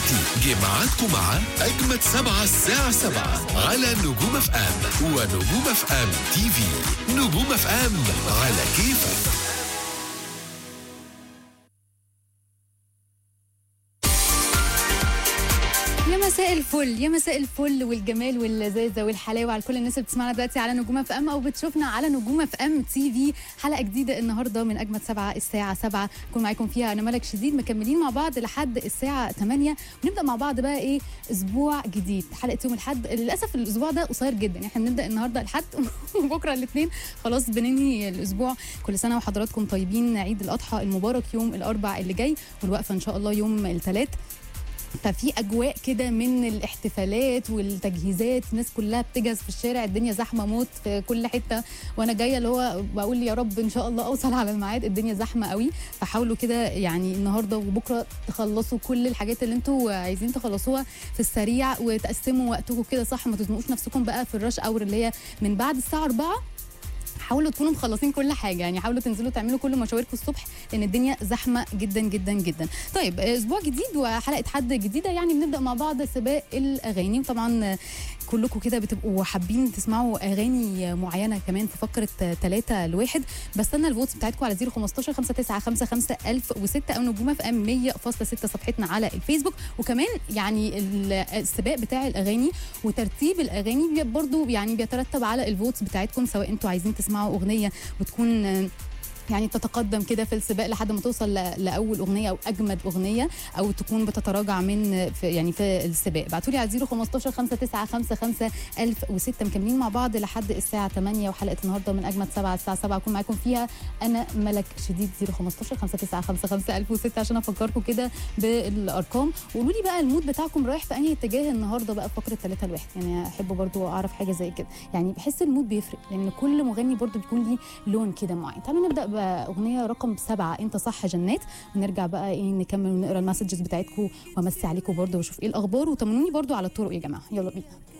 دلوقتي جه ميعادكم مع أجمد سبعة الساعة سبعة على نجوم اف ام ونجوم اف ام تي في نجوم اف ام على كيفك يا مساء الفل يا مساء الفل والجمال واللذاذه والحلاوه على كل الناس اللي بتسمعنا دلوقتي على نجوم اف ام او بتشوفنا على نجوم اف ام تي في حلقه جديده النهارده من اجمد سبعه الساعه 7 كون معاكم فيها انا ملك شديد مكملين مع بعض لحد الساعه 8 ونبدا مع بعض بقى ايه اسبوع جديد حلقه يوم الاحد للاسف الاسبوع ده قصير جدا احنا بنبدا النهارده الحد وبكره الاثنين خلاص بننهي الاسبوع كل سنه وحضراتكم طيبين عيد الاضحى المبارك يوم الاربع اللي جاي والوقفه ان شاء الله يوم الثلاث ففي اجواء كده من الاحتفالات والتجهيزات الناس كلها بتجهز في الشارع الدنيا زحمه موت في كل حته وانا جايه اللي هو بقول يا رب ان شاء الله اوصل على الميعاد الدنيا زحمه قوي فحاولوا كده يعني النهارده وبكره تخلصوا كل الحاجات اللي انتوا عايزين تخلصوها في السريع وتقسموا وقتكم كده صح ما تزنقوش نفسكم بقى في الرش اور اللي هي من بعد الساعه 4 حاولوا تكونوا مخلصين كل حاجه يعني حاولوا تنزلوا تعملوا كل مشاويركم الصبح لان الدنيا زحمه جدا جدا جدا طيب اسبوع جديد وحلقه حد جديده يعني بنبدا مع بعض سباق الاغاني وطبعا كلكم كده بتبقوا حابين تسمعوا اغاني معينه كمان في فقره 3 لواحد بستنى الفوتس بتاعتكم على 015 5955 1006 او نجومه في ام 100.6 صفحتنا على الفيسبوك وكمان يعني السباق بتاع الاغاني وترتيب الاغاني برضو يعني بيترتب على الفوتس بتاعتكم سواء انتوا عايزين تسمعوا اغنيه وتكون يعني تتقدم كده في السباق لحد ما توصل لاول اغنيه او اجمد اغنيه او تكون بتتراجع من في يعني في السباق ابعتوا لي على 015 5955 1006 مكملين مع بعض لحد الساعه 8 وحلقه النهارده من اجمد 7 الساعه 7 اكون معاكم فيها انا ملك شديد 015 5955 1006 عشان افكركم كده بالارقام وقولوا لي بقى المود بتاعكم رايح في انهي اتجاه النهارده بقى فقره 3 لواحد يعني احب برضو اعرف حاجه زي كده يعني بحس المود بيفرق لان يعني كل مغني برضو بيكون ليه لون كده معين تعالوا نبدا باغنيه رقم سبعة انت صح جنات ونرجع بقى ايه نكمل ونقرا المسجز بتاعتكم وامسي عليكم برضو واشوف ايه الاخبار وطمنوني برضو على الطرق يا جماعه يلا بينا